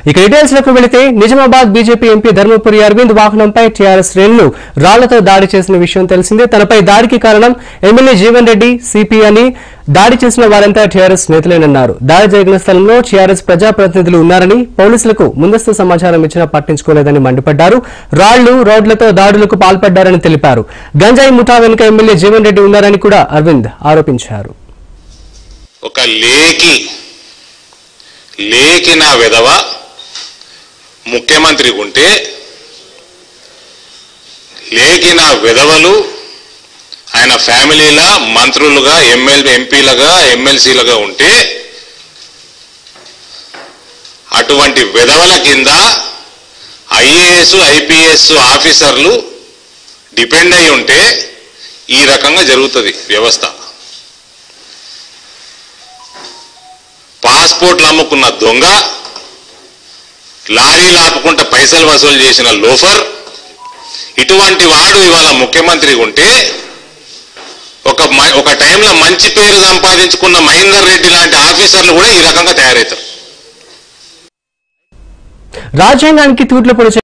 ఇక డీటెయిల్స్ లకు వెళితే నిజామాబాద్ బీజేపీ ఎంపీ ధర్మపురి అరవింద్ వాహనంపై టీఆర్ఎస్ శ్రేణులు రాళ్లతో దాడి చేసిన విషయం తెలిసిందే తనపై దాడికి కారణం ఎమ్మెల్యే జీవన్ రెడ్డి సిపి అని దాడి చేసిన వారంతా టీఆర్ఎస్ నేతలేనన్నారు దాడి జరిగిన స్థలంలో టీఆర్ఎస్ ప్రజాప్రతినిధులు ఉన్నారని పోలీసులకు ముందస్తు సమాచారం ఇచ్చినా పట్టించుకోలేదని మండిపడ్డారు రాళ్లు రోడ్లతో దాడులకు పాల్పడ్డారని తెలిపారు గంజాయి ముఠా వెనుక ఎమ్మెల్యే జీవన్ రెడ్డి ఉన్నారని కూడా అరవింద్ ఆరోపించారు ఒక లేకి లేకి నా విధవ ముఖ్యమంత్రి ఉంటే లేకి నా విధవలు ఆయన ఫ్యామిలీలా మంత్రులుగా ఎమ్మెల్యే ఎంపీలుగా ఎమ్మెల్సీలుగా ఉంటే అటువంటి విధవల కింద ఐఏఎస్ ఐపీఎస్ ఆఫీసర్లు డిపెండ్ అయి ఉంటే ఈ రకంగా జరుగుతుంది వ్యవస్థ పాస్పోర్ట్లు అమ్ముకున్న దొంగ లారీలు ఆపుకుంటా పైసలు వసూలు చేసిన లోఫర్ ఇటువంటి వాడు ఇవాళ ముఖ్యమంత్రి ఉంటే ఒక మ- ఒక టైంలో మంచి పేరు సంపాదించుకున్న మహేందర్ రెడ్డి లాంటి ఆఫీసర్లు కూడా ఈ రకంగా తయారవుతారు రాజ్యాంగానికి తూట్లు పొడిచే